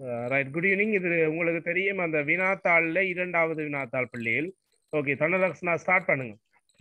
Right good evening இது உங்களுக்கு தெரியும் அந்த வினாத்தாள்ல இரண்டாவது வினாத்தாள் பிள்ளைகள் ஓகே தனலக்ஷ்ணா ஸ்டார்ட் பண்ணுங்க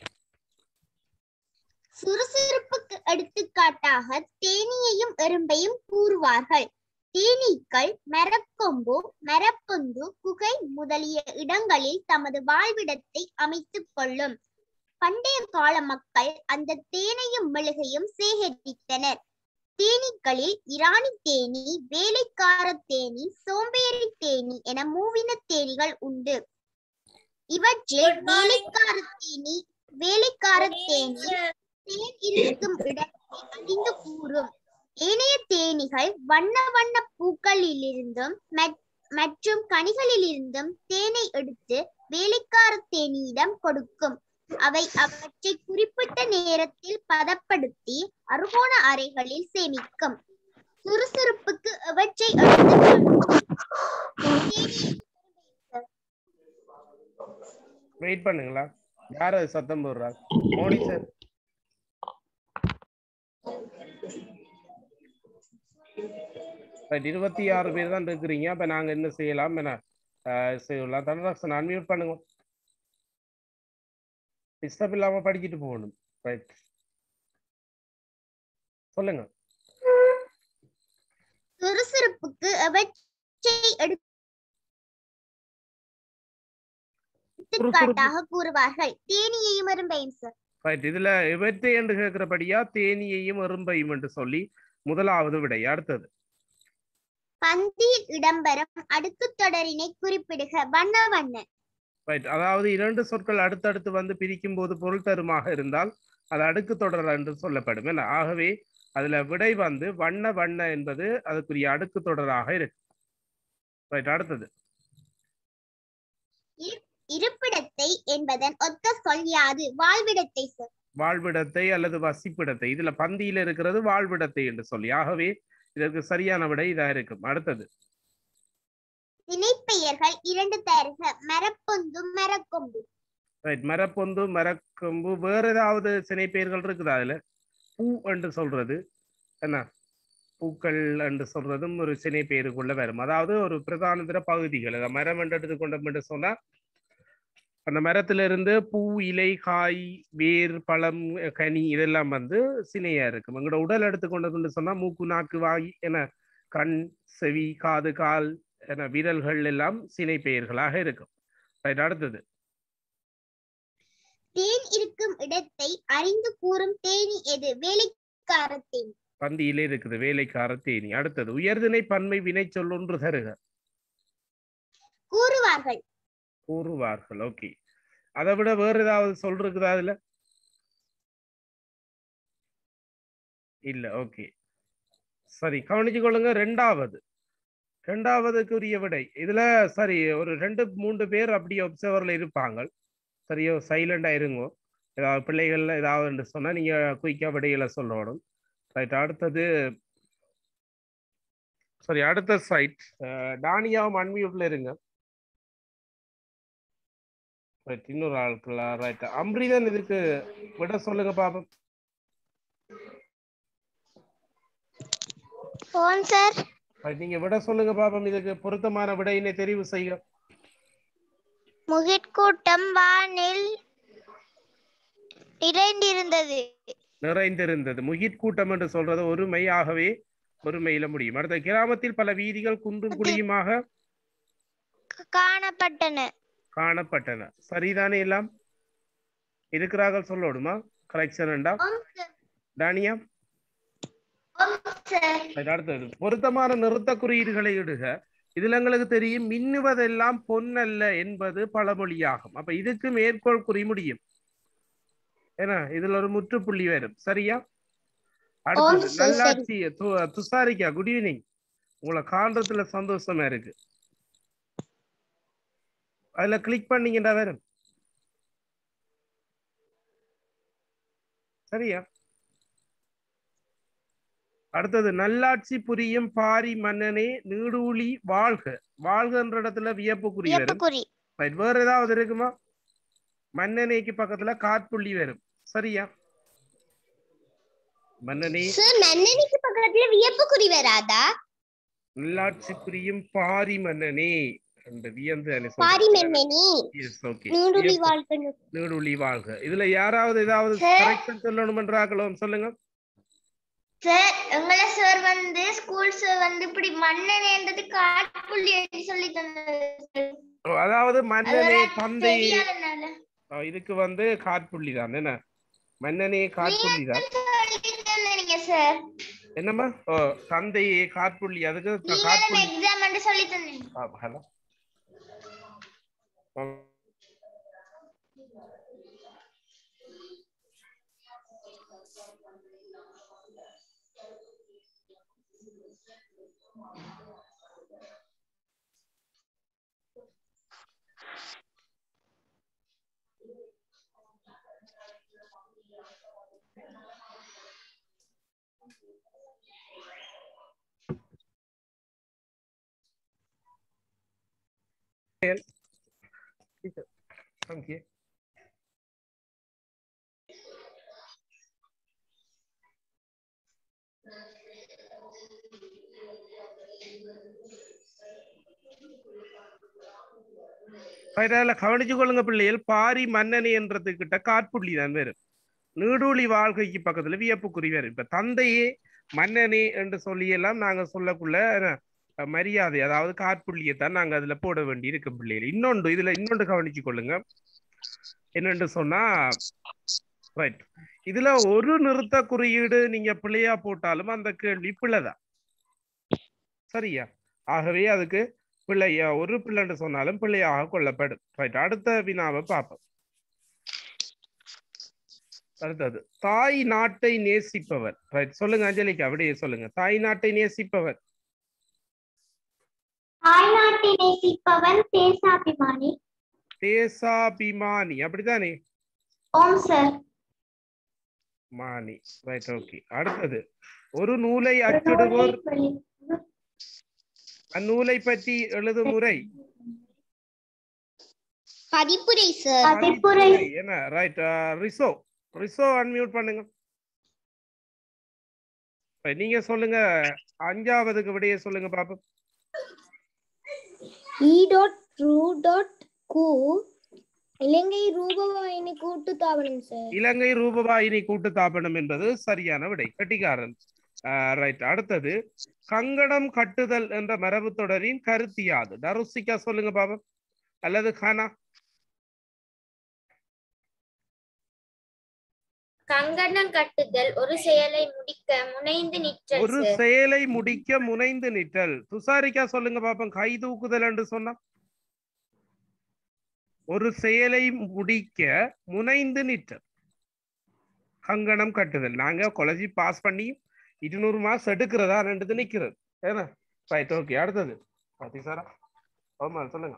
சுறுசுறுப்புக்கு எடுத்துக்காட்டாக தேனீயையும் எறும்பையும் கூறுவார்கள் தேனீக்கள் மரக்கொம்பு மரப்பொந்து குகை முதலிய இடங்களில் தமது வாழ்விடத்தை அமைத்துக் கொள்ளும் பண்டைய கால மக்கள் அந்த தேனையும் மெழுகையும் சேகரித்தனர் தேனீக்களில் இராணி தேனி வேலைக்கார தேனி சோம்பேறி தேனி என மூவின தேனிகள் உண்டு இவற்றில் Good morning. வேலைக்கார தேனி வேலைக்கார தேனி தேன் இருக்கும் இடத்தை அறிந்து கூறும் ஏனைய தேனீகள் வண்ண வண்ண பூக்களிலிருந்தும் மற்- மற்றும் கனிகளிலிருந்தும் தேனை எடுத்து வேலைக்கார தேனியிடம் கொடுக்கும் அவை அவற்றை குறிப்பிட்ட நேரத்தில் பதப்படுத்தி அறுகோண அறைகளில் சேமிக்கும் சுறுசுறுப்புக்கு அவற்றை வெயிட் பண்ணுங்களா யார் அது சத்தம் போடுறா மோனி சார் ரைட் இருபத்தி ஆறு பேர் தான் இருக்கிறீங்க அப்ப நாங்க என்ன செய்யலாம் என்ன அஹ், செய்யலாம் தனலக்ஷன் அன்மியூட் பண்ணுங்க டிஸ்டர்ப் இல்லாம படிச்சுட்டு போகணும் ரைட் சொல்லுங்க சுறுசுறுப்புக்கு அவற்றை எடுத்துக்காட்டாக கூறுவார்கள் தேனியையும் அரும்பையும் சார் ரைட் இதுல இவற்றை என்று கேட்கிறபடியா தேனியையும் எறும்பையும் என்று சொல்லி முதலாவது விடை அடுத்தது பந்தியில் இடம்பெறும் அடுக்கு தொடரினை குறிப்பிடுக வண்ண வண்ண ரைட் அதாவது இரண்டு சொற்கள் அடுத்தடுத்து வந்து பிரிக்கும் போது பொருள் தருமாக இருந்தால் அது அடுக்கு தொடர் என்று சொல்லப்படும் என்ன ஆகவே அதுல விடை வந்து வண்ண வண்ண என்பது அதுக்குரிய அடுக்கு தொடராக இருக்கு ரைட் அடுத்தது இருப்பிடத்தை என்பதன் ஒத்த சொல் யாது வாழ்விடத்தை சார் வாழ்விடத்தை அல்லது வசிப்பிடத்தை இதுல பந்தியில இருக்கிறது வாழ்விடத்தை என்று சொல்லி ஆகவே இதற்கு சரியான விடை இதா இருக்கும் அடுத்தது திணைப்பெயர்கள் இரண்டு தருக மரப்பொந்து மரக்கொம்பு ரைட் மரப்பொந்து மரக்கொம்பு வேற ஏதாவது சினை பெயர்கள் இருக்குதா அதுல பூ என்று சொல்றது என்ன பூக்கள் என்று சொல்றதும் ஒரு சினை பெயருக்குள்ள வரும் அதாவது ஒரு பிரதானதர பகுதிகள் அதாவது மரம் என்று எடுத்துக்கொண்டோம் என்று சொன்னா அந்த மரத்துல இருந்து பூ இலை காய் வேர் பழம் கனி இதெல்லாம் வந்து சினையா இருக்கும் எங்களோட உடல் எடுத்துக்கொண்டதுன்னு சொன்னா மூக்கு நாக்கு வாய் என கண் செவி காது கால் என விரல்கள் எல்லாம் சினை பெயர்களாக இருக்கும் ரைட் அடுத்தது தேன் இருக்கும் இடத்தை அறிந்து கூறும் தேனி எது வேலைக்கார தேனி பந்தியிலே இருக்குது வேலைக்கார தேனி அடுத்தது உயர்திணை பன்மை வினை சொல்லொன்று தருக கூறுவார்கள் கூறுவார்கள் ஓகே அதை விட வேற ஏதாவது சொல் இருக்குதா அதுல இல்ல ஓகே சரி கவனிச்சு கொள்ளுங்க ரெண்டாவது ரெண்டாவதுக்குரிய விடை இதுல சரி ஒரு ரெண்டு மூன்று பேர் அப்படியே ஒப்சர்வர்ல இருப்பாங்க சரியோ சைலண்டா இருங்கோ ஏதாவது பிள்ளைகள்ல ஏதாவது சொன்னா நீங்க குயிக்கா விடைகளை சொல்லணும் ரைட் அடுத்தது சரி அடுத்த சைட் டானியாவும் அன்மியூட்ல இருங்க ரைட் இன்னொரு ஆட்களா ரைட் அம்ரிதன் இதுக்கு விட சொல்லுங்க பாப்போம் போன் சார் ரைட் நீங்க விட சொல்லுங்க பாப்போம் இதுக்கு பொருத்தமான விடையினை தெரிவு செய்ய முகிற்கூட்டம் வானில் நிறைந்திருந்தது நிறைந்திருந்தது முகிட் கூட்டம் என்று சொல்றது ஒருமையாகவே ஒருமையில முடியும் அடுத்த கிராமத்தில் பல வீதிகள் குன்றும் குழியுமாக காணப்பட்டன காணப்பட்டன சரிதானே எல்லாம் இருக்கிறார்கள் சொல்லணுமா கரெக்ஷன் டானியா அது அடுத்தது பொருத்தமான நிறுத்த குறியீடுகளை இடுக இதுல எங்களுக்கு தெரியும் மின்னுவதெல்லாம் பொன்னல்ல என்பது பழமொழியாகும் அப்ப இதுக்கு மேற்கோள் குறி முடியும் ஏன்னா இதுல ஒரு முற்றுப்புள்ளி வரும் சரியா அடுத்தது sir, நல்லாட்சி து- துஷாரிக்கா குட் ஈவினிங் உங்களை காண்றதுல சந்தோஷமா இருக்கு அதுல கிளிக் பண்ணீங்கன்னா வரும் சரியா அடுத்தது நல்லாட்சி புரியும் பாரி மன்னனே நீடூழி வாழ்க வாழ்கன்ற இடத்துல வியப்புக்குறி வரும் வியப்புக்குறி Right, வேற ஏதாவது இருக்குமா மன்னனேக்கு பக்கத்துல காற்புள்ளி வரும் சரியா மன்னனே சார் மன்னனிக்கு பக்கத்துல வியப்புக்குறி வராதா நல்லாட்சி புரியும் பாரி மன்னனே அந்த வியந்து தானே சொல்றது. பாரிமென்னனி Yes, okay. நீடுழி வியப்பு. வாழ்க்கை நீடுழி வாழ்க இதுல யாராவது ஏதாவது Sir. கரெக்ஷன் சொல்லணும்ன்றாங்களோ சொல்லுங்க சார் எங்களை சார் வந்து ஸ்கூல் சார் வந்து இப்படி மன்னனேன்றது காட்புள்ளி எழுதி சொல்லி தந்தது ஓ, அதாவது மன்னனே தந்தை தெரியாதனால ஓ, இதுக்கு வந்து காட்புள்ளி தான் என்ன மன்னனே காட்புள்ளி தான் நீங்க சார் என்னம்மா ஓ தந்தையே காட்புள்ளி அதுக்கு த- நீங்க காட்புள்ளி எக்ஸாம் சொல்லி தந்தீங்க ஆ, ஹலோ ஆ. Thank you. அதில் கவனிச்சு கொள்ளுங்க பிள்ளைகள் பாரி மன்னனி என்றதுக்கிட்ட காட்புள்ளி தான் வேறு நீடூழி வாழ்க்கைக்கு பக்கத்துல வியப்புக்குறி வேறு இப்ப தந்தையே மன்னனே என்று சொல்லியெல்லாம் நாங்க சொல்லக்குள்ள அஹ், மரியாதை அதாவது காட்புள்ளியை தான் நாங்க அதுல போட வேண்டி இருக்கு பிள்ளைகள் இன்னொன்று இதுல இன்னொன்று கவனிச்சு கொள்ளுங்க என்னன்னு சொன்னா ரைட் இதுல ஒரு நிறுத்த குறியீடு நீங்க பிள்ளையா போட்டாலும் அந்த கேள்வி பிள்ளைதான் சரியா ஆகவே அதுக்கு பிள்ளையா ஒரு பிள்ளைன்னு சொன்னாலும் பிள்ளையாக கொள்ளப்படும் ரைட் அடுத்த வினாவை பார்ப்போம் அடுத்தது தாய் நாட்டை நேசிப்பவர் ரைட் சொல்லுங்க அஞ்சலிக்கு அப்படியே சொல்லுங்க தாய் நாட்டை நேசிப்பவர் தாய்நாட்டை நேசிப்பவன் தேசாபிமானி தேசாபிமானி அப்படித்தானே ஓம் சார் மானி ரைட் ஓகே அடுத்தது ஒரு நூலை அச்சிடுவோர் அந்நூலை பற்றி எழுதும் முறை பதிப்புரை சார் பதிப்புரை. என்ன ரைட் ரிசோ ரிசோ அன்மியூட் பண்ணுங்க Right, நீங்க சொல்லுங்க அஞ்சாவதுக்கு விடைய சொல்லுங்க பாப்போம் இ டாட் ட்ரூ டாட் கு இலங்கை ரூபவாயினி கூட்டு தாவனம் சார் இலங்கை ரூபவாயினி கூட்டு தாபனம் என்பது சரியான விடை கட்டிக்காரன் ரைட் அடுத்தது கங்கணம் கட்டுதல் என்ற மரபு தொடரின் கருத்து யாது டருசிகா சொல்லுங்க பாப்போம் அல்லது கானா கங்கணம் கட்டுதல் ஒரு செயலை முடிக்க முனைந்து நிற்றல் ஒரு சார். செயலை முடிக்க முனைந்து நிற்றல் துசாரிக்கா சொல்லுங்க பாப்போம் கை தூக்குதல் என்று சொன்னா ஒரு செயலை முடிக்க முனைந்து நிற்றல் கங்கணம் கட்டுதல் நாங்க காலேஜ் பாஸ் பண்ணி இருநூறு மார்க்ஸ் எடுக்கிறதா ரெண்டு நிக்கிறது ஏன்னா ரைட் ஓகே அடுத்தது பாத்தி சாரா ஆமா சொல்லுங்க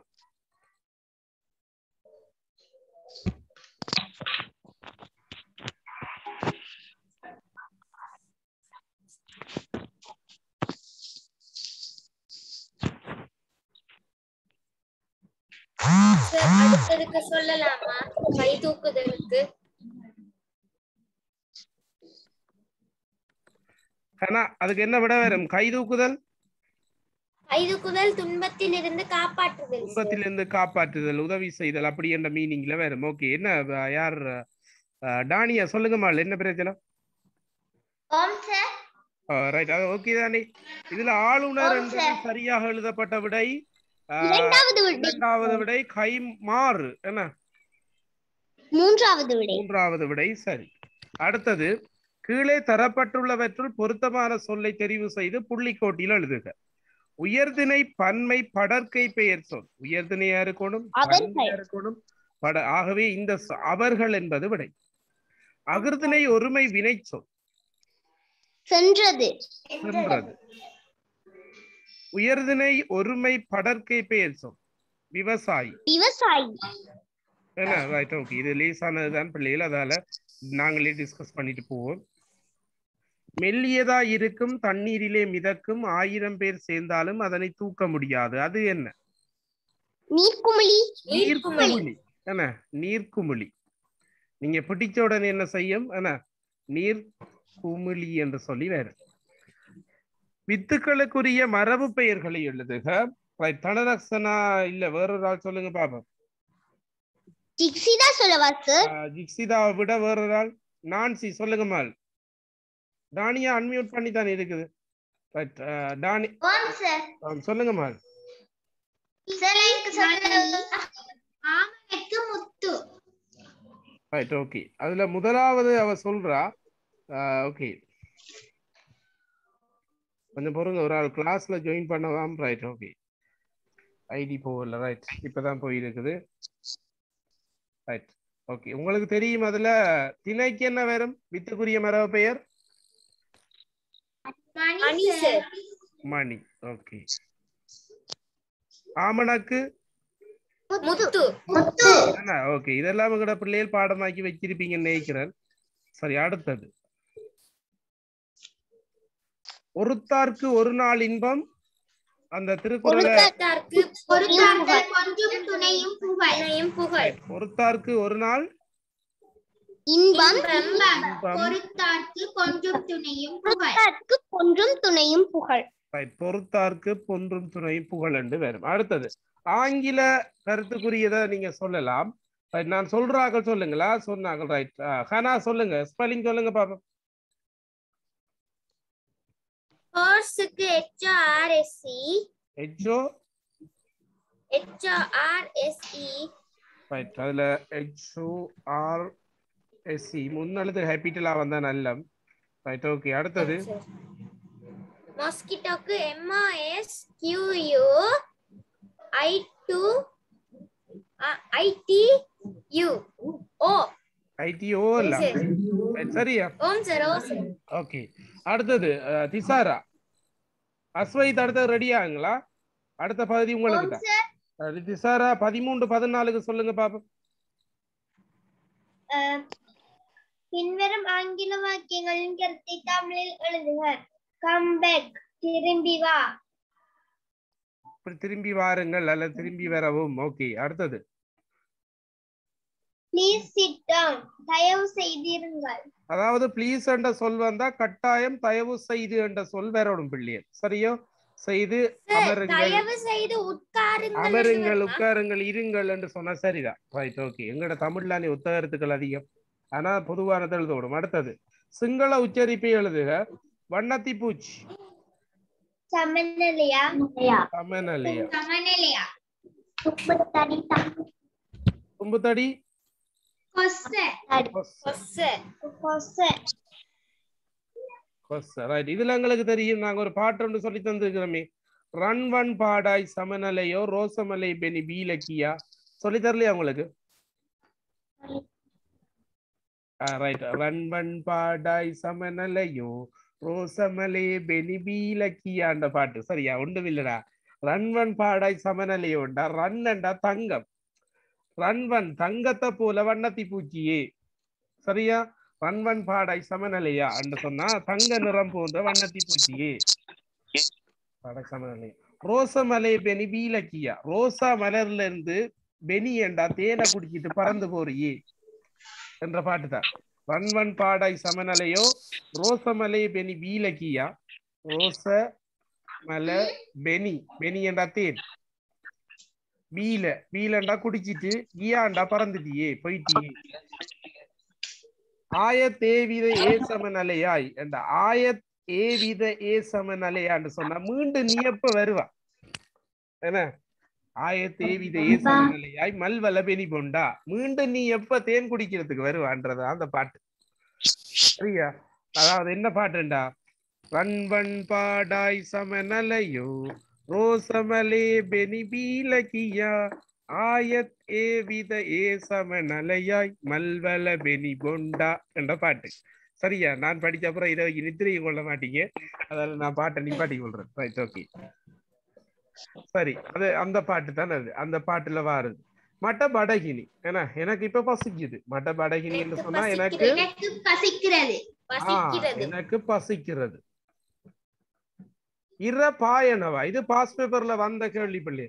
சார் அடுத்ததுக்கு சொல்லலாமா கை தூக்குதலுக்கு ஆனா அதுக்கு என்ன விட வரும் கை தூக்குதல் கை தூக்குதல் துன்பத்தில் இருந்து காப்பாற்றுதல் சார். துன்பத்திலிருந்து காப்பாற்றுதல் உதவி செய்தல் அப்படி என்ற மீனிங்ல வரும் ஓகே என்ன அஹ், யார் அஹ், டானியா சொல்லுங்கம்மா என்ன பிரச்சனை ஓம் சார் ரைட் அது ஓகே தானே இதுல ஆளுநர் ஆம் என்பது சார். சரியாக எழுதப்பட்ட விடை அஹ், இரண்டாவது விடை இரண்டாவது விடை கை மாறு என்ன மூன்றாவது விடை மூன்றாவது விடை சரி அடுத்தது கீழே தரப்பட்டுள்ளவற்றுள் பொருத்தமான சொல்லை தெரிவு செய்து புள்ளிக்கோட்டில் எழுதுக உயர்திணை பன்மை படற்கை பெயர் சொல் உயர்திணையா இருக்கணும் அவர்கள். பன்மையா இருக்கணும் பட ஆகவே இந்த சொ- அவர்கள் என்பது விடை அகிர்திணை ஒருமை வினை சொல் சென்றது சென்றது உயர்திணை ஒருமை படற்கை பெயர் சொல் விவசாயி விவசாயி என்ன ரைட் ஓகே இது லேசானதுதான் பிள்ளைகள் அதால நாங்களே டிஸ்கஸ் பண்ணிட்டு போவோம் மெல்லியதா இருக்கும் தண்ணீரிலே மிதக்கும் ஆயிரம் பேர் சேர்ந்தாலும் அதனை தூக்க முடியாது அது என்ன நீர்க்குமிழி நீர்க்குமிழி என்ன நீர்க்குமிழி நீங்க பிடிச்ச உடனே என்ன செய்யும் என்ன நீர் குமிழி என்று சொல்லி வேற வித்துக்களுக்குரிய மரபு பெயர்களை எழுதுக Right, தனலக்ஷனா இல்ல வேற ஒரு ஆள் சொல்லுங்க பாப்போம் ஜிக்ஸிதா சொல்லவா சார் ஆஹ் ஜிக்ஸிதாவை விட வேற ஒரு ஆள் நான்சி சொல்லுங்க மால் டானியா அன்மியூட் பண்ணி தானே இருக்குது Right, ஆஹ் டானி ஓம் சார் ஆ, சொல்லுங்க மால் சார் எனக்கு சொல்லுங்க ஆமனுக்கு முத்து ரைட் ஓகே அதுல முதலாவது அவ சொல்றா ஓகே கொஞ்சம் பொறுங்க ஒரு ஆள் கிளாஸ்ல ஜாயின் பண்ணலாம் ரைட் ஓகே ஐடி போகல ரைட் இப்பதான் போயிருக்குது ரைட் ஓகே உங்களுக்கு தெரியும் அதுல திணைக்கு என்ன வரும் வித்துக்குரிய மரபு பெயர் மணி சார் மணி ஓகே ஆமணக்கு முத்து முத்து ஓகே இதெல்லாம் கூட பிள்ளைகள் பாடமாக்கி வச்சிருப்பீங்கன்னு நினைக்கிறேன் சரி அடுத்தது ஒருத்தார்க்கு ஒரு நாள் இன்பம் அந்த திருக்குறளை பொருத்தத்தார்க்கு பொறுத்தார்கள் கொஞ்சம் துணையும் புகழ் புகழ் ஒருத்தார்க்கு ஒரு நாள் இன்பம் இன்பம் பொறுத்தார்க்கு கொஞ்சம் துணையும் புகழ் பொருத்தத்தார்க்கு கொஞ்சம் துணையும் புகழ் Right. பொறுத்தார்க்கு பொன்றும் துணை புகழ் என்று வரும் அடுத்தது ஆங்கில கருத்துக்குரியதை நீங்க சொல்லலாம் Right, நான் சொல்றாக்கள் சொல்லுங்களா சொன்னாங்க ரைட் ஹனா சொல்லுங்க ஸ்பெல்லிங் சொல்லுங்க பாப்போம் ஹார்ஸுக்கு ஹெச்ஆர்எஸ்சி ஹெச்ஓ ஹெச்ஆர்எஸ்இ ரைட் அதுல ஹெச்ஓ ஆர் எஸ்சி முன்னெழுத்து ஹேபிட்டலா வந்தா நல்ல ரைட் ஓகே அடுத்தது மாஸ்கிட்டோக்கு எம்ஆர்எஸ் கியூயூ ஐ டூ ஐடி யூ ஓ ஐடிஓ இல்ல Right, சரியா ஓம் சார் ஓ சார் ஓகே அடுத்தது அஹ், திசாரா அஸ்வைத் அடுத்தது ரெடி ஆகுங்களா அடுத்த பகுதி உங்களுக்கு தான் அஹ், திசாரா பதிமூன்று பதினாலுக்கு சொல்லுங்க பாப்போம் பின்வரும் ஆங்கில வாக்கியங்களின் கருத்தை தமிழில் எழுதுக கம்பேக் திரும்பி வா இப்படி திரும்பி வாருங்கள் அல்லது திரும்பி வரவும் ஓகே அடுத்தது ப்ளீஸ் சிட் டவுன் தயவு செய்திருங்கள் அதாவது ப்ளீஸ் என்ற சொல் வந்தா கட்டாயம் தயவு செய்து என்ற சொல் வரணும் பிள்ளையர் சரியோ செய்து அமருங்கள் தயவு செய்து உட்காருங்கள் அமருங்கள் உட்காருங்கள் இருங்கள் என்று சொன்னா சரிதான் ரைட் ஓகே எங்கட தமிழ்ல நீ உத்தகரத்துக்கள் அதிகம் ஆனா பொதுவானது எழுதப்படும் அடுத்தது சிங்கள உச்சரிப்பை எழுதுக வண்ணத்தி பூச்சி சமநிலையா சமநலியா சமநிலையா கும்புத்தடி கொச கொச ரைட் இதுல எங்களுக்கு தெரியும் நாங்க ஒரு பாட்டு ஒன்று சொல்லி தந்திருக்கிறோமே ரன் வன் பாடாய் சமநலையோ ரோசமலை பெனி பீலக்கியா சொல்லி தரலையா உங்களுக்கு ரைட் ரன் வன் பாடாய் சமநலையோ ரோசமலே பெனி பீலக்கியான்ற பாட்டு சரியா ஒன்றும் இல்லடா ரன்வன் பாடாய் சமநிலையோண்டா ரன்னண்டா தங்கம் ரன்வன் தங்கத்தை போல வண்ணத்தி பூச்சியே சரியா ரன்வன் பாடாய் சமநிலையா என்று சொன்னா தங்க நிறம் போன்ற வண்ணத்தி பூச்சியே பாடாய் சமநிலை ரோசமலை பெனி பீலக்கியா ரோசா மலர்ல இருந்து பெனி என்றா தேனை குடிச்சிட்டு பறந்து போறியே என்ற பாட்டு தான் ரன்வன் பாடாய் சமநிலையோ ரோசமலை பெனி பீலக்கியா ரோச மல பெனி பெனி என்றா தேன் பீல பீலண்டா குடிச்சிட்டு ஈயாண்டா பறந்துட்டியே போயிட்டியே ஆயத் ஏவித ஏ சமநிலையாய் என்ற ஆயத் ஏவித ஏ சமநிலையான்னு சொன்னா மீண்டும் நீ எப்ப வருவா என்ன ஆயத் ஏவித ஏ சமநிலையாய் மல்வல பெனி பொண்டா மீண்டும் நீ எப்ப தேன் குடிக்கிறதுக்கு வருவான்றதா அந்த பாட்டு சரியா அதாவது என்ன பாட்டுண்டா ரன்வன் பாடாய் சமநலையோ ரோசமலே பெனி பீலகியா ஆயத் ஏ வித ஏ சமநலையாய் மல்வல பெனி பொண்டா என்ற பாட்டு சரியா நான் படிச்ச அப்புறம் இதை நித்திரை கொள்ள மாட்டீங்க அதால நான் பாட்டை நிப்பாட்டி கொள்றேன் ரைட் ஓகே சரி அது அந்த பாட்டு தானே அது அந்த பாட்டுல வாருது மட்ட படகினி ஏன்னா எனக்கு இப்ப பசிக்குது மட்ட படகினி என்று சொன்னா எனக்கு எனக்கு பசிக்கிறது ஆ, பசிக்கிறது எனக்கு பசிக்கிறது இர பாயனவா இது பாஸ் பேப்பர்ல வந்த கேள்வி பிள்ளை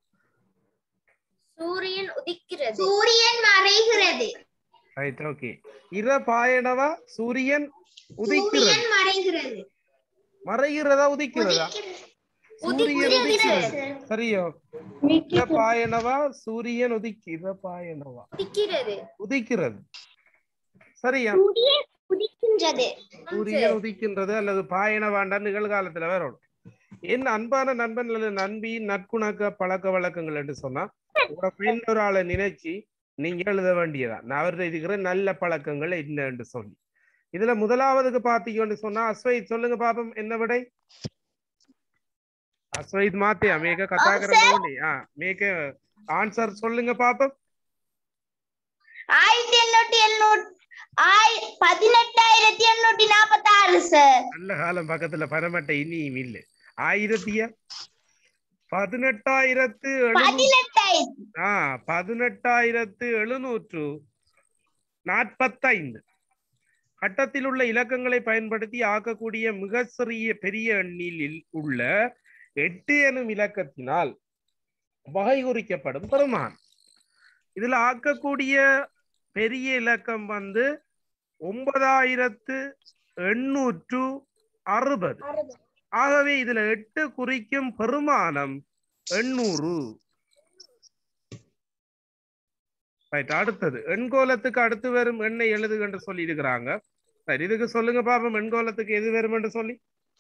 சூரியன் உதிக்கிறது சூரியன் மறைகிறது ரைட் ஓகே இர பாயனவா சூரியன் உதிக்கிறது சூரியன் மறைகிறது மறைகிறதா உதிக்கிறதா சூரியன் உதிக்கிறது சரியோ இத பாயனவா சூரியன் உதிக்கிற பாயனவா உதிக்கிறது உதிக்கிறது சரியா உதிக்கின்றது சூரியன் உதிக்கின்றது அல்லது பாயன வேண்டாம் நிகழ்காலத்துல வரும் என் அன்பான நண்பன் அல்லது நண்பி நற்குணக்க பழக்க வழக்கங்கள் என்று சொன்னா உங்களோட பெண் ஒரு ஆளை நினைச்சு நீங்க எழுத வேண்டியதா நான் அவர்கிட்ட இருக்கிற நல்ல பழக்கங்கள் என்ன என்று சொல்லி இதுல முதலாவதுக்கு பாத்தீங்கன்னு சொன்னா அஸ்வைத் சொல்லுங்க பாப்போம் என்ன விடை அஸ்வைத் மாத்தியா மேக கதாகரம் ஆ மேக ஆன்சர் சொல்லுங்க பாப்போம் ஆயிரத்தி எண்ணூத்தி எண்ணூத்தி ஆய் பதினெட்டாயிரத்தி எண்ணூத்தி நாற்பத்தி ஆறு சார் நல்ல காலம் பக்கத்துல பரமட்டை இனியும் இல்ல ஆயிரத்தியா பதினெட்டாயிரத்து எழுநூ- பதினெட்டாயிரத்தி ஆ பதினெட்டாயிரத்து எழுநூற்று நாற்பத்தைந்து கட்டத்தில் உள்ள இலக்கங்களை பயன்படுத்தி ஆக்கக்கூடிய மிக சிறிய பெரிய எண்ணில் உள்ள எட்டு எனும் இலக்கத்தினால் வகை குறிக்கப்படும் பெருமான் இதுல ஆக்கக்கூடிய பெரிய இலக்கம் வந்து ஒன்பதாயிரத்து எண்ணூற்று அறுபது ஆகவே இதுல எட்டு குறிக்கும் பெருமானம் எண்ணூறு ரைட் அடுத்தது எண்கோலத்துக்கு அடுத்து வரும் எண்ணை எழுதுக என்று சொல்லி இருக்கிறாங்க சரி இதுக்கு சொல்லுங்க பாப்போம் எண்கோலத்துக்கு எது வரும் என்று சொல்லி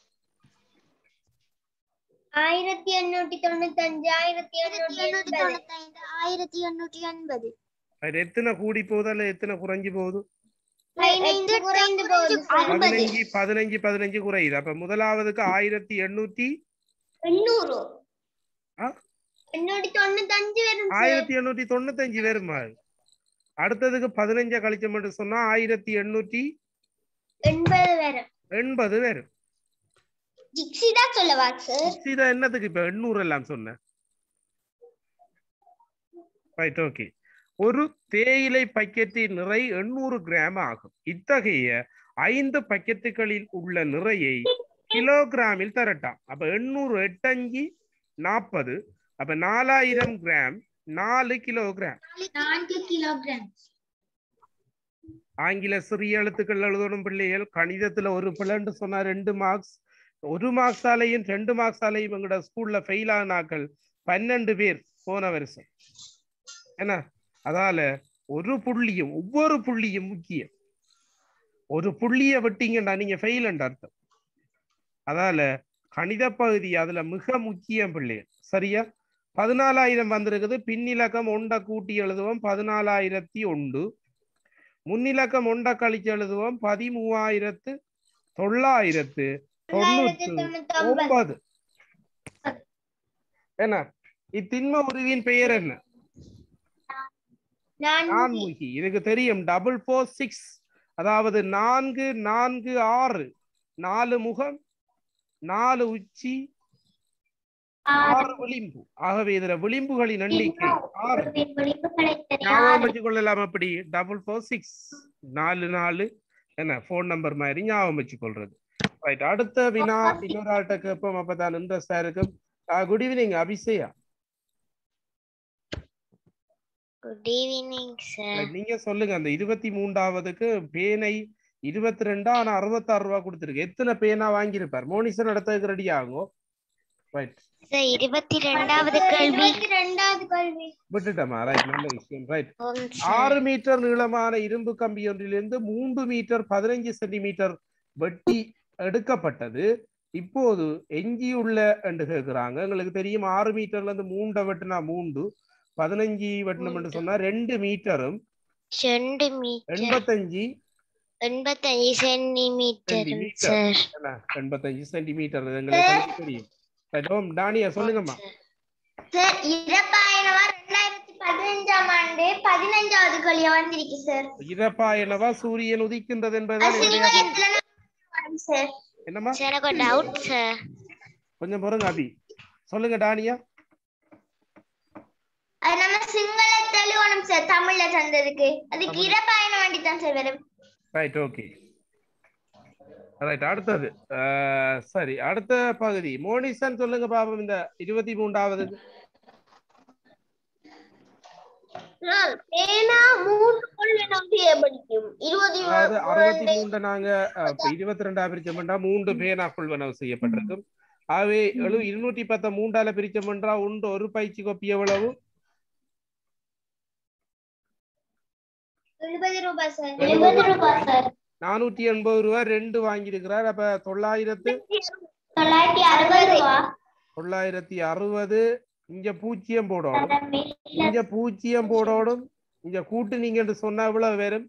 ஆயிரத்தி எண்ணூத்தி தொண்ணூத்தி அஞ்சு ஆயிரத்தி எண்ணூத்தி எண்பது ஆயிரத்தி எண்ணூற்றி எண்பது அது எத்தனை கூடி போகுது அல்ல எத்தனை குறைஞ்சு போகுது பதினைந்து குறைந்து போகுது சார். பதினஞ்சு பதினஞ்சு பதினஞ்சு குறையுது அப்ப முதலாவதுக்கு ஆயிரத்தி எண்ணூத்தி எண்ணூறு ஆ? எண்ணூத்தி தொண்ணூத்தி அஞ்சு வரும் சார். ஆயிரத்தி எண்ணூத்தி தொண்ணூத்தஞ்சு வருமா அடுத்ததுக்கு பதினஞ்ச கழிச்சோம் என்று சொன்னா ஆயிரத்தி எண்ணூத்தி எண்பது வரும் எண்பது வரும் ஜிக்ஸி தான் சொல்லவா சார் இதை என்னத்துக்கு இப்ப எண்ணூறு எல்லாம் சொன்ன ரைட் ஓகே ஒரு தேயிலை பக்கெட்டின் நிறை எண்ணூறு கிராம் ஆகும் இத்தகைய ஐந்து பக்கெட்டுகளில் உள்ள நிறையை கிலோகிராமில் தரட்டாம் அப்ப எண்ணூறு எட்டஞ்சு நாற்பது அப்ப நாலாயிரம் கிராம் நாலு கிலோகிராம் நான்கு கிலோகிராம் ஆங்கில சிறிய எழுத்துக்கள் எழுதணும் பிள்ளைகள் கணிதத்துல ஒரு பிள்ளைன்னு சொன்னா ரெண்டு மார்க்ஸ் ஒரு மார்க்ஸாலையும் ரெண்டு மார்க்ஸாலையும் எங்களோட ஸ்கூல்ல ஃபெயில் ஆனாக்கள் பன்னெண்டு பேர் போன வருஷம் என்ன அதால ஒரு புள்ளியும் ஒவ்வொரு புள்ளியும் முக்கியம் ஒரு புள்ளிய விட்டீங்கன்னா நீங்க ஃபெயில் அர்த்தம் அதால கணித பகுதி அதுல மிக முக்கியம் பிள்ளைகள் சரியா பதினாலாயிரம் வந்திருக்குது பின்னிலக்கம் ஒண்ட கூட்டி எழுதுவோம் பதினாலாயிரத்தி ஒன்று முன்னிலக்கம் ஒண்ட கழிச்சு எழுதுவோம் பதிமூவாயிரத்து தொள்ளாயிரத்து தொள்ளாயிரத்தி தொண்ணூத்து தொண்ணூத்தி ஒன்பது ஒன்பது என்ன இத்திண்ம உருவின் பெயர் என்ன நான்கு நான்முகி இதுக்கு தெரியும் டபுள் ஃபோர் சிக்ஸ் அதாவது நான்கு நான்கு ஆறு நாலு முகம் நாலு உச்சி ஆறு விளிம்பு ஆகவே இதுல விளிம்புகளின் எண்ணிக்கை ஆறு ஞாபகம் வச்சு கொள்ளலாம் அப்படி டபுள் ஃபோர் சிக்ஸ் நாலு நாலு என்ன ஃபோன் நம்பர் மாதிரி ஞாபகம் வச்சு கொள்றது ரைட் அடுத்த வினா இன்னொரு ஆள்கிட்ட கேட்போம் அப்பதான் இன்ட்ரெஸ்டா இருக்கும் good evening Abisheya good evening sir Right, நீங்க சொல்லுங்க அந்த இருபத்தி மூன்றாவதுக்கு பேனை இருபத்தி ரெண்டா ஆனா அறுபத்தாறு ரூபா கொடுத்துருக்கு எத்தனை பேனா வாங்கியிருப்பார் மோனிசன் இடத்துக்கு ரெடி ஆகும் ரைட் சார் இருபத்தி ரெண்டாவது கேள்வி இருபத்தி ரெண்டாவது கல்வி விட்டுட்டமா ரைட் நல்ல விஷயம் ரைட் ஓம் ஆறு சார் மீட்டர் நீளமான இரும்பு கம்பி ஒன்றிலிருந்து மூன்று மீட்டர் பதினைஞ்சு சென்டிமீட்டர் வெட்டி எடுக்கப்பட்டது இப்போது எஞ்சியுள்ள என்று கேட்கிறாங்க எங்களுக்கு தெரியும் ஆறு மீட்டர்ல இருந்து மூண்டை வெட்டினா மூண்டு பதினஞ்சு வெட்டணும் என்று சொன்னா ரெண்டு மீட்டரும் ரெண்டு மீட்டர் எண்பத்தஞ்சு எண்பத்தஞ்சு சென்டிமீட்டர் சென்டிமீட்டர். சார் என்ன எண்பத்தஞ்சு சென்டிமீட்டர் எங்களுக்கு தெரியும் Right, ஓம் டானியா சொல்லுங்கம்மா சார் இறப்பாயினவா ரெண்டாயிரத்தி பதினஞ்சாம் ஆண்டு பதினஞ்சாவது கல்வியா வந்திருக்கு சார் இறப்பாயனவா சூரியன் உதிக்கின்றது என்பதுதான் என்னுடைய சிங்களத்துல வரும் சார் என்னம்மா சார் எனக்கு ஒரு டவுட் சார் கொஞ்சம் பொறுங்க அபி சொல்லுங்க டானியா அது நம்ம சிங்கள தெளிவணும் சார் தமிழ்ல தந்ததுக்கு அதுக்கு இறப்பாயின வண்டி தான் சார் வரும் ரைட் ஓகே ரைட் அடுத்தது அஹ், சரி அடுத்த பகுதி மோனிசன் சொல்லுங்க பாப்போம் இந்த இருபத்தி மூன்றாவது பேனா மூன்று கொள்ளினம் செய்யப்படிக்கும் இருபது அதாவது அறுபத்தி மூன்று நாங்க அஹ், இப்ப இருபத்தி ரெண்டா பிரிச்சோம்னா மூன்று பேனா கொள்வனவு செய்யப்பட்டிருக்கும் ஆகவே எழு இருநூற்றி பத்த மூன்றால பிரிச்சோம்ன்றா உண்டு ஒரு பயிற்சி கொப்பி எவ்வளவு எழுபது ரூபாய் சார் எழுபது ரூபாய் சார் நானூற்றி எண்பது ரூபாய் ரெண்டு வாங்கியிருக்கிறார் அப்ப தொள்ளாயிரத்து தொள்ளாயிரத்தி அறுபது ரூபா தொள்ளாயிரத்தி அறுபது இங்க பூஜ்ஜியம் போடணும் இங்க பூஜ்ஜியம் போடணும் இங்க கூட்டு நீங்க சொன்னா எவ்வளவு வரும்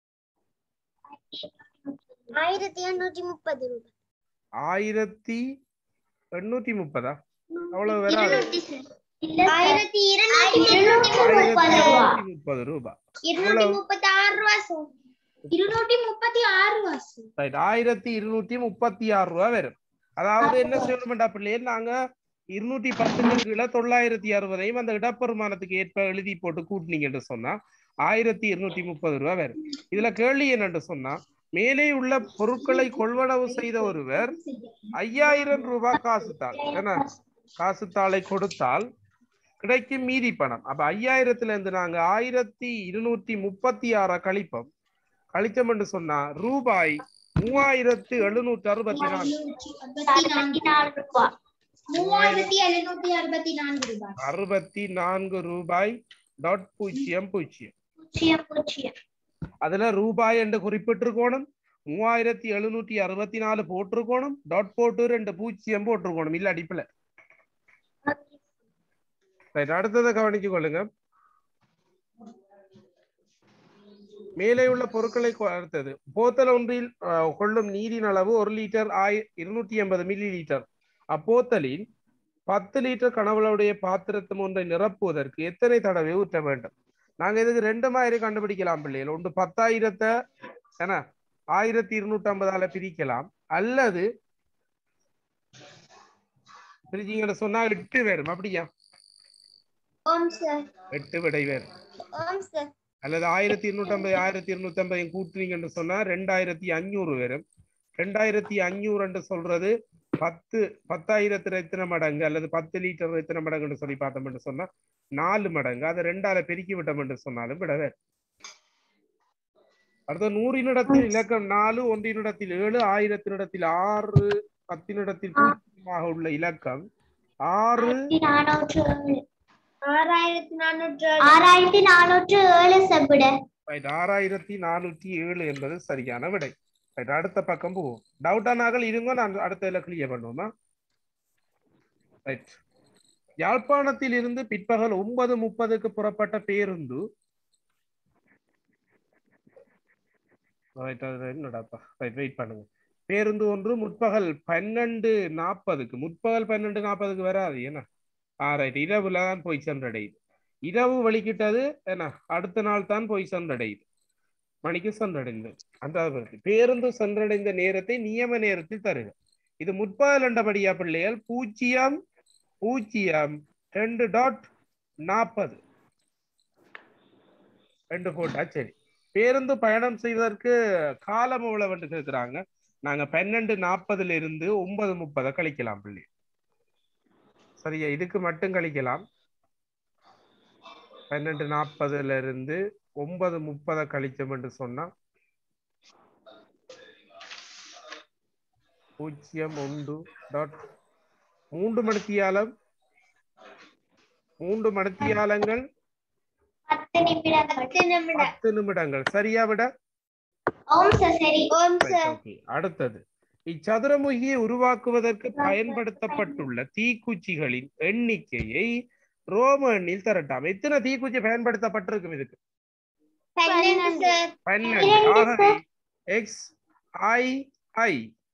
ஆயிரத்தி எண்ணூற்றி முப்பது ரூபாய் ஆயிரத்தி எண்ணூத்தி முப்பதா அவ்வளவு வராது ஆயிரத்தி இருநூத்தி முப்பது ரூபா ஆயிரத்தி முப்பது ரூபாய் இருநூத்தி முப்பத்தி ஆறு ரூபா சார் இருநூத்தி முப்பத்தி ஆறு ரூபா சார் ரைட் ஆயிரத்தி இருநூத்தி முப்பத்தி ஆறு ரூபாய் வரும் அதாவது என்ன செய்யணும்டா பிள்ளையே நாங்க இருநூத்தி பத்துக்கு கீழே தொள்ளாயிரத்தி அறுபதையும் அந்த இடப்பெருமானத்துக்கு ஏற்ப எழுதி போட்டு கூட்டினீங்கன்னு சொன்னா ஆயிரத்தி இருநூத்தி முப்பது ரூபாய் வரும் இதுல கேள்வி என்னன்னு சொன்னா மேலே உள்ள பொருட்களை கொள்வனவு செய்த ஒருவர் ஐயாயிரம் ரூபாய் காசுத்தாள் என்ன காசுத்தாளை கொடுத்தால் கிடைக்கும் மீதி பணம் அப்ப ஐயாயிரத்துல இருந்து நாங்க ஆயிரத்தி இருநூத்தி முப்பத்தி ஆற கழிப்போம் கழிச்சோம்னு சொன்னா ரூபாய் மூவாயிரத்து எழுநூத்தி அறுபத்தி நாலு அறுபத்தி நாலு ரூபா மூவாயிரத்தி எழுநூத்தி அறுபத்தி நான்கு ரூபாய் அறுபத்தி நான்கு ரூபாய் டாட் பூஜ்ஜியம் பூஜ்ஜியம் பூஜ்ஜியம் பூஜ்ஜியம் அதுல ரூபாய் என்று குறிப்பிட்டிருக்கணும் மூவாயிரத்தி எழுநூத்தி அறுபத்தி நாலு போட்டிருக்கணும் டாட் போட்டு ரெண்டு பூஜ்ஜியம் போட்டிருக்கணும் இல்ல அடிப்புல Right, அடுத்ததை கவனிச்சு கொள்ளுங்க மேலே உள்ள பொருட்களை கொ- அடுத்தது போத்தல் ஒன்றில் அஹ், கொள்ளும் நீரின் அளவு ஒரு லிட்டர் ஆய் இருநூற்றி எண்பது மில்லி லிட்டர் அப்போத்தலில் பத்து லிட்டர் கனவுளுடைய பாத்திரத்தம் ஒன்றை நிரப்புவதற்கு எத்தனை தடவை ஊற்ற வேண்டும் நாங்க இதுக்கு ரெண்டு மாதிரி கண்டுபிடிக்கலாம் பிள்ளைகள் ஒன்று பத்தாயிரத்தை என்ன ஆயிரத்தி இருநூத்தி ஐம்பதால பிரிக்கலாம் அல்லது பிரிச்சிங்கன்னு சொன்னா எட்டு வரும் அப்படியா ஓம் சார் எட்டு விடை வரும் ஓம் சார் அல்லது ஆயிரத்தி இருநூத்தி ஐம்பது ஆயிரத்தி இருநூத்தி ஐம்பது கூட்டுறீங்கன்னு சொன்னா ரெண்டாயிரத்தி அஞ்சூறு வரும் ரெண்டாயிரத்தி அஞ்சூறுன்னு சொல்றது பத்து பத்தாயிரத்துல எத்தனை மடங்கு அல்லது பத்து லிட்டர் எத்தனை மடங்குன்னு சொல்லி பார்த்தோம்னு சொன்னா நாலு மடங்கு அதை ரெண்டால பெருக்கி விட்டோம்னு சொன்னாலும் விடவே அடுத்த நூறினிடத்தில் இலக்கம் நாலு ஒன்றினிடத்தில் ஏழு ஆயிரத்தினிடத்தில் ஆறு பத்தினிடத்தில் பூஜ்ஜியமாக உள்ள இலக்கம் ஆறு நானூற்று ஏழு ஆறாயிரத்தி நானூற்று ஆறாயிரத்தி நானூற்று ஏழு செப்பிட ரைட் ஆறாயிரத்தி நானூத்தி ஏழு என்பது சரியான விடை ரைட் அடுத்த பக்கம் போவோம் டவுட் ஆனார்கள் இருங்க நான் அடுத்த இதில் கிளியர் பண்ணுவோமா ரைட் யாழ்ப்பாணத்தில் இருந்து பிற்பகல் ஒன்பது முப்பதுக்கு புறப்பட்ட பேருந்து ரைட் அது என்னடாப்பா ரைட் வெயிட் பண்ணுங்க பேருந்து ஒன்று முற்பகல் பன்னெண்டு நாற்பதுக்கு முற்பகல் பன்னெண்டு நாற்பதுக்கு வராது என்ன ஆ ரைட் இரவுல தான் போய் சென்றடையுது இரவு வலிக்கிட்டது என்ன அடுத்த நாள் தான் போய் சென்றடையுது மணிக்கு சென்றடைந்தது அந்த வருது. பேருந்து சென்றடைந்த நேரத்தை நியம நேரத்தில் தருக இது முற்பகல் என்றபடியா பிள்ளைகள் பூஜ்ஜியம் பூஜ்ஜியம் ரெண்டு டாட் நாற்பது ரெண்டு போட்டா சரி பேருந்து பயணம் செய்வதற்கு காலம் எவ்வளவு என்று கேட்கிறாங்க நாங்க பன்னெண்டு நாற்பதுல இருந்து ஒன்பது முப்பதை கழிக்கலாம் பிள்ளை சரியா இதுக்கு மட்டும் கழிக்கலாம் பன்னெண்டு நாற்பதுல இருந்து ஒன்பது முப்பதை கழிச்சோம் என்று சொன்னா பூஜ்ஜியம் ஒன்று டாட் மூன்று மணித்தியாலம் மூன்று மணித்தியாலங்கள் பத்து நிமிடம் பத்து நிமிடம் பத்து நிமிடங்கள் சரியா விட ஓம் சார் சரி ஓம் Right, okay. அடுத்தது இச்சதுரமுகியை உருவாக்குவதற்கு பயன்படுத்தப்பட்டுள்ள தீக்குச்சிகளின் எண்ணிக்கையை ரோம எண்ணில் தரட்டாம் எத்தனை தீக்குச்சி பயன்படுத்தப்பட்டிருக்கும் இதுக்கு பன்னெண்டு சார் பன்னெண்டு இரண்டு ஆகவே எக்ஸ் ஐ ஐ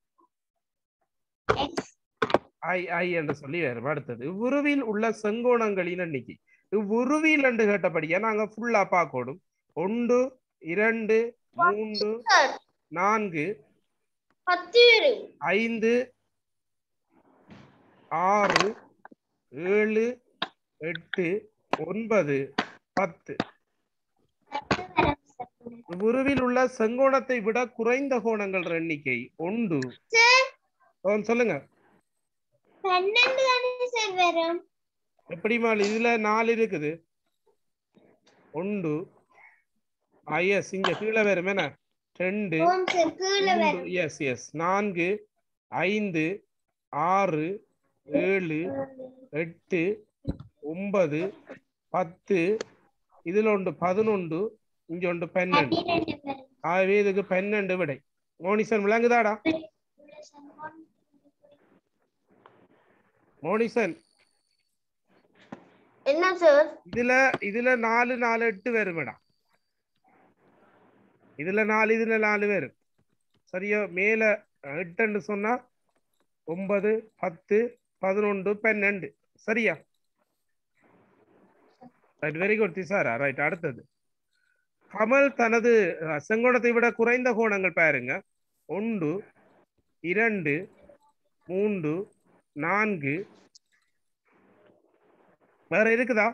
ஐ ஐ என்று சொல்லி வரும் அடுத்தது இவ்வுருவில் உள்ள செங்கோணங்களின் எண்ணிக்கை இவ்வுருவில் என்று கேட்டபடியா நாங்க ஃபுல்லா பார்க்கணும் ஒன்று இரண்டு மூன்று சார் நான்கு பத்து ஐந்து ஆறு ஏழு எட்டு ஒன்பது பத்து உருவில் உள்ள செங்கோணத்தை விட குறைந்த கோணங்கள் எண்ணிக்கை ஒன்று சார் ஆ, சொல்லுங்க பன்னெண்டு தானே சார் வரும் எப்படிமா இதுல நாலு இருக்குது ஒன்று எஸ் இங்க கீழே வரும் என்ன ரெண்டு ஓம் சார் கீழே வரும் எஸ் எஸ் நான்கு ஐந்து ஆறு ஏழு எட்டு ஒன்பது பத்து இதுல ஒன்று பதினொன்று இங்க ஒன்று பன்னெண்டு ஆகவே இதுக்கு பன்னெண்டு விடை மோனிசன் விளங்குதாடா மோனிசன் என்ன சார் இதுல இதுல நாலு நாலு எட்டு வருமேடா இதுல நாலு இதுல நாலு வரும் சரியா மேல எட்டுன்னு சொன்னா ஒன்பது பத்து பதினொன்று பன்னெண்டு சரியா ரைட் வெரி குட் திசாரா ரைட் அடுத்தது கமல் தனது அஹ், செங்கோணத்தை விட குறைந்த கோணங்கள் பாருங்க ஒன்று இரண்டு மூன்று நான்கு வேற இருக்குதா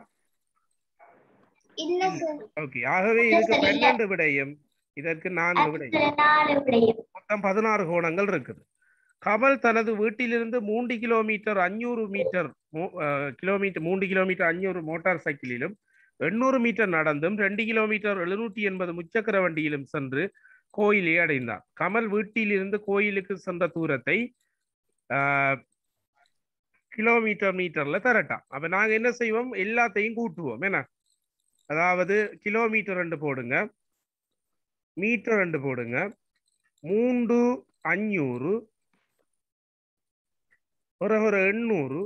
இல்ல சார் ஓகே ஆகவே இதுக்கு பன்னெண்டு விடையும் இதற்கு நான்கு விடையும் மொத்தம் பதினாறு கோணங்கள் இருக்குது கமல் தனது வீட்டிலிருந்து மூன்று கிலோமீட்டர் அஞ்சூறு மீட்டர் மூ- அஹ், கிலோமீட்டர் மூன்று கிலோமீட்டர் அஞ்சூறு மோட்டார் சைக்கிளிலும் எண்ணூறு மீட்டர் நடந்தும் ரெண்டு கிலோமீட்டர் எழுநூற்றி எண்பது முச்சக்கர வண்டியிலும் சென்று கோயிலை அடைந்தார் கமல் வீட்டிலிருந்து கோயிலுக்கு சென்ற தூரத்தை ஆஹ், கிலோமீட்டர் மீட்டர்ல தரட்டாம் அப்ப நாங்க என்ன செய்வோம் எல்லாத்தையும் கூட்டுவோம் என்ன அதாவது கிலோமீட்டர் ரெண்டு போடுங்க மீட்டர் ரெண்டு போடுங்க மூன்று அஞ்சூறு பிறகு ஒரு எண்ணூறு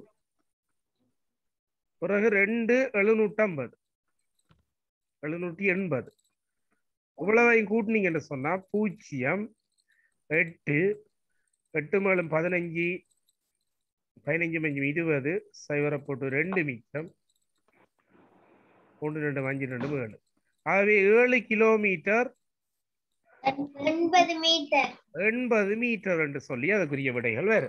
பிறகு ரெண்டு எழுநூற்றம்பது எழுநூற்றி எண்பது இவ்வளவையும் கூட்டினீங்கன்னு சொன்னா பூஜ்ஜியம் எட்டு எட்டு மேலும் பதினஞ்சு பதினஞ்சு மஞ்சு இருபது சைவரை போட்டு ரெண்டு மீட்டர் ஒன்று ரெண்டு அஞ்சு ரெண்டு ஏழு ஆகவே ஏழு கிலோமீட்டர் எண்பது மீட்டர் எண்பது மீட்டர் என்று சொல்லி அதுக்குரிய விடைகள் வேறு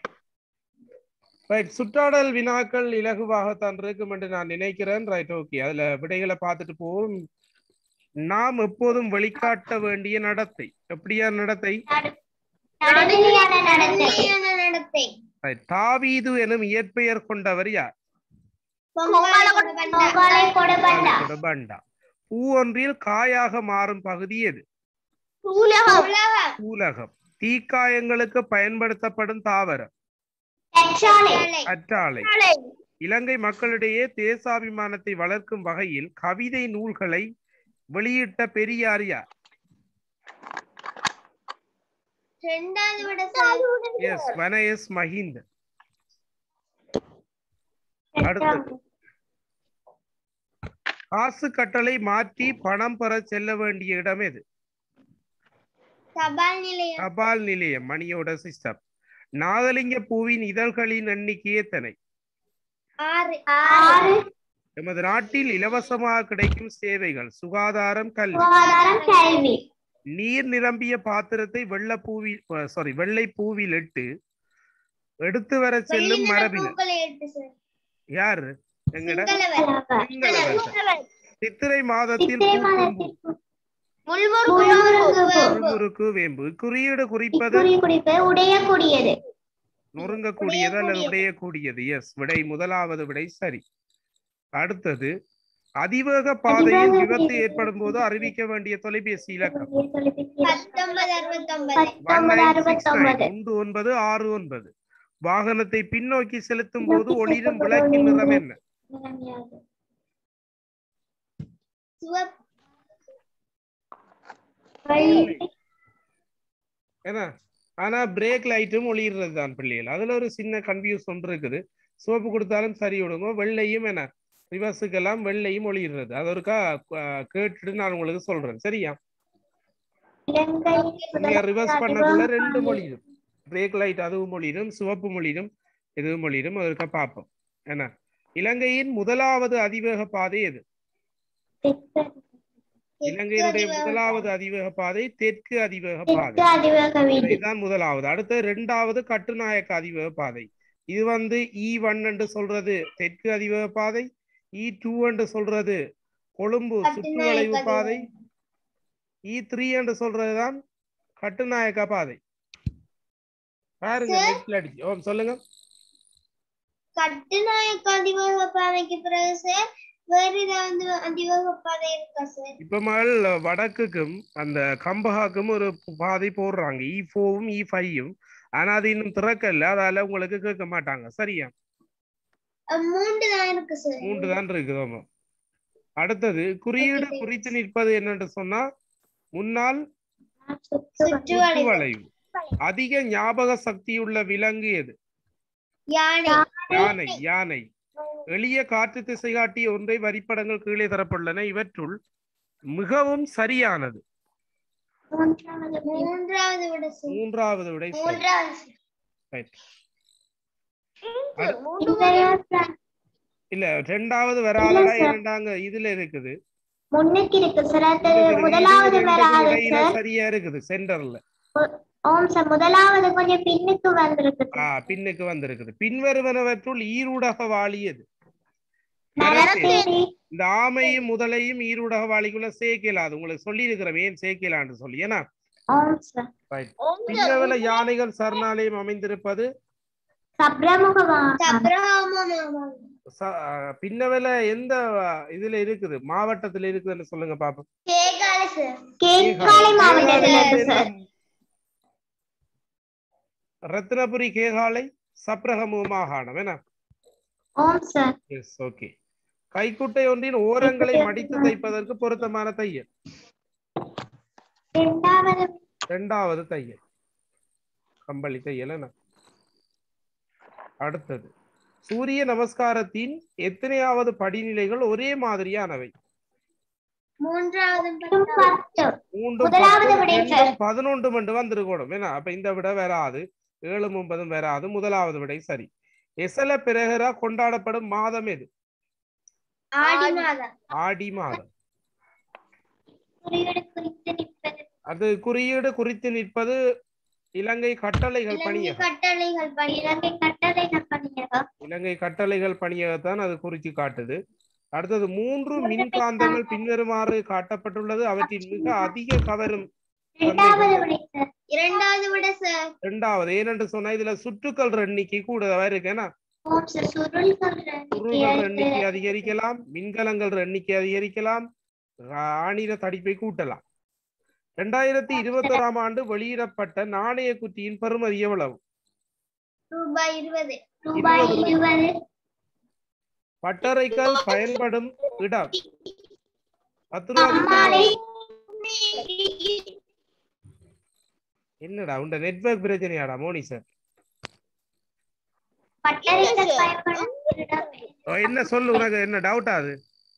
ரைட் சுற்றாடல் வினாக்கள் இலகுவாகத்தான் இருக்கும் என்று நான் நினைக்கிறேன் ரைட் ஓகே அதுல விடைகளை பார்த்துட்டு போவோம் நாம் எப்போதும் வெளிக்காட்ட வேண்டிய நடத்தை எப்படியா நடத்தை நடுநிலையான நடத்தை Right. தாவீது எனும் இயற்பெயர் கொண்டவர் யார் பொங்கலை கொடுபண்டா கொடுபண்டா பூ ஒன்றில் காயாக மாறும் பகுதி எது உலகம் பூலகம் தீக்காயங்களுக்கு பயன்படுத்தப்படும் தாவரம் அற்றாழை இலங்கை மக்களிடையே தேசாபிமானத்தை வளர்க்கும் வகையில் கவிதை நூல்களை வெளியிட்ட பெரியார் யார் ரெண்டாவது விட சார் எஸ் வன எஸ் மஹிந்த அடுத்தது காசு கட்டளை மாற்றி பணம் பெற செல்ல வேண்டிய இடம் எது தபால் நிலையம் தபால் நிலையம் மணியோட சிஸ்டம் நாகலிங்க பூவின் இதழ்களின் எண்ணிக்கை எத்தனை ஆறு ஆறு எமது நாட்டில் இலவசமாக கிடைக்கும் சேவைகள் சுகாதாரம் கல்வி சுகாதாரம் கல்வி நீர் நிரம்பிய பாத்திரத்தை வெள்ளை பூவில் சாரி வெள்ளை பூவில் இட்டு எடுத்து வர செல்லும் மரபினர் பூக்களை எடுத்து சார் யாரு எங்கட சிங்களவர். சிங்களவர்கள். சித்திரை மாதத்தில் பூக்கும் பூ. முள்முறுக்கு முறுமுறுக்கு வேம்பு குறியீடு குறிப்பது குறிப்பு உடையக்கூடியது நொறுங்கக்கூடியது அல்லது உடையக்கூடியது. உடையக்கூடியது எஸ் விடை முதலாவது விடை சரி அடுத்தது அதிவேக பாதையில் விபத்து ஏற்படும் போது அறிவிக்க வேண்டிய தொலைபேசி இலக்கம் பத்தொன்பது அறுபத்தொன்பது One nine six nine. ஒன்று ஒன்பது ஆறு ஒன்பது வாகனத்தை பின்னோக்கி செலுத்தும் போது ஒளிரும் விளக்கின் நிறம் என்ன சிவப்பு ஏன்னா ஆனா பிரேக் லைட்டும் ஒளிர்றது தான் பிள்ளைகள் அதுல ஒரு சின்ன கன்ஃபியூஸ் ஒன்று இருக்குது சிவப்பு கொடுத்தாலும் சரி விடுங்க வெள்ளையும் என்ன ரிவர்ஸுக்கெல்லாம் வெள்ளையும் ஒளிர்றது அது ஒருக்கா அஹ், கேட்டுட்டு நான் உங்களுக்கு சொல்றேன் சரியா நீங்க ரிவர்ஸ் பண்ணக்குள்ள ரெண்டு மொழியும் பிரேக் லைட் அதுவும் மொழியும் சிவப்பு மொழியும் இதுவும் மொழியும் அதற்கா பார்ப்போம் என்ன இலங்கையின் முதலாவது அதிவேக பாதை எது இலங்கையினுடைய முதலாவது அதிவேக பாதை தெற்கு அதிவேக பாதை அதிவேக வீடு இதுதான் முதலாவது அடுத்து இரண்டாவது கட்டுநாயக்க அதிவேக பாதை இது வந்து இ ஒன் என்று சொல்றது தெற்கு அதிவேக பாதை இ டூ என்று சொல்றது கொழும்பு சுற்றுவளைவு கட்டுநாயக்க பாதை இ த்ரீ என்று சொல்றதுதான் கட்டுநாயக்க பாதை பாருங்க நெட்ல அடிச்சு ஓ சொல்லுங்க கட்டுநாயக்க அதிவேக பாதைக்கு பிறகு சார் வேற ஏதாவது அதிவேக பாதை இருக்கா சார் இப்ப மகள் வடக்குக்கும் அந்த கம்பஹாக்கும் ஒரு பாதை போடுறாங்க இ ஃபோவும் இ ஃபைவும் ஆனா அது இன்னும் திறக்கல அதால உங்களுக்கு கேட்க மாட்டாங்க சரியா மூன்று தான் இருக்கு சார் மூன்று தான் இருக்குது ஆமா அடுத்தது குறியீடு Okay. குறித்து நிற்பது என்னன்னு சொன்னா முன்னால் சுற்று வளைவு வளைவு அதிக ஞாபக சக்தியுள்ள விலங்கு எது யானை யானை யானை எளிய காற்று திசை காட்டிய ஒன்றை வரிப்படங்கள் கீழே தரப்பட்டுள்ளன இவற்றுள் மிகவும் சரியானது மூன்றாவது விட சார் மூன்றாவது விடை சரி. மூன்றாவது Right. இந்த இல்ல ரெண்டாவது வராதடா இரண்டாங்க இதுல இருக்குது முன்னுக்கு இருக்கு சார் அது இது முதலாவது ரெண்டுக்கும் வராது இடையில சார் சரியா இருக்குது சென்டர்ல ஓம் சார் முதலாவது கொஞ்சம் பின்னுக்கு வந்திருக்கு ஆ பின்னுக்கு வந்திருக்குது பின்வருவனவற்றுள் ஈருடக வாழியது மரத்தேனி இந்த ஆமையும் முதலையும் ஈருடக வாளிக்குள்ள சேர்க்கலாது உங்களுக்கு சொல்லி இருக்கிறேன் ஏன் சேர்க்கலான்னு சொல்லி ஏன்னா ஓம் சார் பின்னவல யானைகள் சரணாலயம் அமைந்திருப்பது சப்ரமுகமா சப்ரஹாமம் ச- ஆ, பின்னவல எந்த ஆ, இதுல இருக்குது மாவட்டத்துல இருக்குதுன்னு சொல்லுங்க பாப்போம் கேகால சார் கேக்காலை மாவட்டத்தில் இருக்கு சார் ரத்னபுரி கேகாலை சப்ரகமு மாகாணம் என்ன ஓம் சார் எஸ் ஓகே கைக்குட்டை ஒன்றின் ஓரங்களை மடித்து தைப்பதற்கு பொருத்தமான தையல் இரண்டாவது இரண்டாவது தையல் கம்பளி தையல் என்ன அடுத்தது சூரிய நமஸ்காரத்தின் எத்தனையாவது படிநிலைகள் ஒரே மாதிரியானவை மூன்றாவது பத்து மூன்று முதலாவது பத்து, விடை ரெண்டும் சார். பதினொன்று மண்டு வந்திருக்கணும் என்ன அப்ப இந்த விட வராது ஏழு முப்பதும் வராது முதலாவது விடை சரி எசல பிறகரா கொண்டாடப்படும் மாதம் எது ஆடி மாதம் ஆடி மாதம் குறியீடு குறித்து நிற்பது அது குறியீடு குறித்து நிற்பது இலங்கை கட்டளைகள் இலங்கை பணியகம் கட்டளைகள் பணி இலங்கை கட்டளைகள் பணியகம் இலங்கை கட்டளைகள் பணியகத்தான் அது குறித்து காட்டுது அடுத்தது மூன்று மின்காந்தங்கள் பின்வருமாறு காட்டப்பட்டுள்ளது அவற்றின் மிக அதிக கவரும் இரண்டாவது விடை சார் இரண்டாவது விட சார் இரண்டாவது ஏனென்று சொன்னா இதுல சுற்றுக்கள் எண்ணிக்கை கூடுதலா இருக்கு ஏன்னா ஓம் சார் சுருள்கள் சுருள்கள் எண்ணிக்கை அதிகரிக்கலாம் மின்கலங்கள் எண்ணிக்கை அதிகரிக்கலாம் ஆணிர தடிப்பை கூட்டலாம் இரண்டாயிரத்தி இருபத்தோராம் ஆண்டு வெளியிடப்பட்ட நாணய குட்டியின் பெறுமதி எவ்வளவு ரூபாய் இருபது ரூபாய் இருபது பட்டறைகள் பயன்படும் இடம் பத்து ரூபா அம்மாளை என்னடா உண்ட நெட்வொர்க் பிரச்சனையாடா மோனி சார் பட்டறைகள் பயன்படும் இடம் ஓ, என்ன சொல்லு உனக்கு என்ன டவுட்டா அது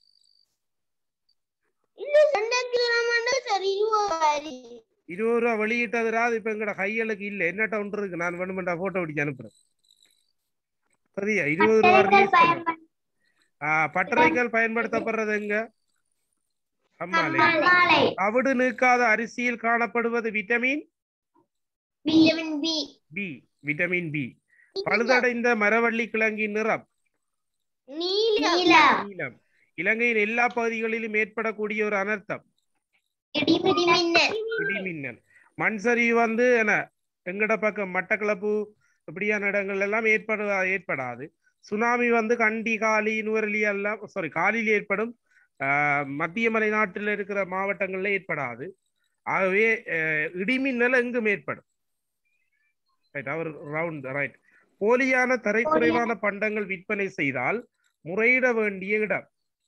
சார் இருபது இருபது ரூபா வெளியிட்டதுரா அது இப்ப எங்கட கைகளுக்கு இல்ல என்னட்ட ஒன்று இருக்கு நான் வேணுமெண்டா போட்டோ பிடிச்சு அனுப்புறேன் சரியா இருபது ரூபா பட்டறைகள் release பண்ணு. பயன்படும் ஆ, பட்டறைகள் பயன்படுத்தப்படுறது எங்க அம்மாலே அம்மாளை தவிடு நீக்காத அரிசியில் காணப்படுவது vitamin vitamin B B vitamin B பழுதடைந்த மரவள்ளி கிழங்கின் நிறம் நீலம் நீலம் நீலம் இலங்கையின் எல்லா பகுதிகளிலும் ஏற்படக்கூடிய ஒரு அனர்த்தம் இடிமின்னல் மின்னல் இடிமின்னல் மண் சரிவு வந்து என்ன எங்கட பக்கம் மட்டக்களப்பு இப்படியான இடங்கள் எல்லாம் ஏற்பட ஏற்படாது சுனாமி வந்து கண்டி காலி நுவரெலி எல்லாம் சாரி காலில் ஏற்படும் ஆஹ், மத்திய மலை நாட்டில் இருக்கிற மாவட்டங்கள்ல ஏற்படாது ஆகவே அஹ், இடிமின்னல் எங்கும் ஏற்படும் ரைட் அவர் ரவுண்ட் ரைட் போலியான தரைக்குறைவான பண்டங்கள் விற்பனை செய்தால் முறையிட வேண்டிய இடம்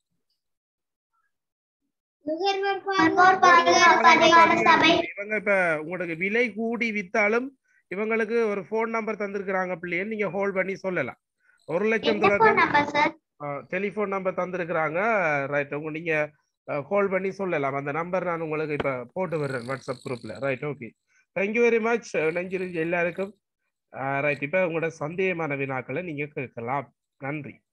நுகர்வோர் நுகர்வோர் பாதுகாப்பு அதிகார சபை இவங்க இப்ப உங்களுக்கு விலை கூடி வித்தாலும் இவங்களுக்கு ஒரு ஃபோன் நம்பர் தந்திருக்கிறாங்க பிள்ளைன்னு நீங்க ஹோல்ட் பண்ணி சொல்லலாம் ஒரு லட்சம் எந்த தொடக்கம் phone number sir telephone number தந்திருக்கிறாங்க ரைட் உங்க நீங்க கால் பண்ணி சொல்லலாம் அந்த நம்பர் நான் உங்களுக்கு இப்ப போட்டு விடுறேன் வாட்ஸ்அப் குரூப்ல right okay thank you very much நெஞ்சிருஞ்சு எல்லாருக்கும் ரைட் இப்ப உங்களோட சந்தேகமான வினாக்களை நீங்க கேட்கலாம் நன்றி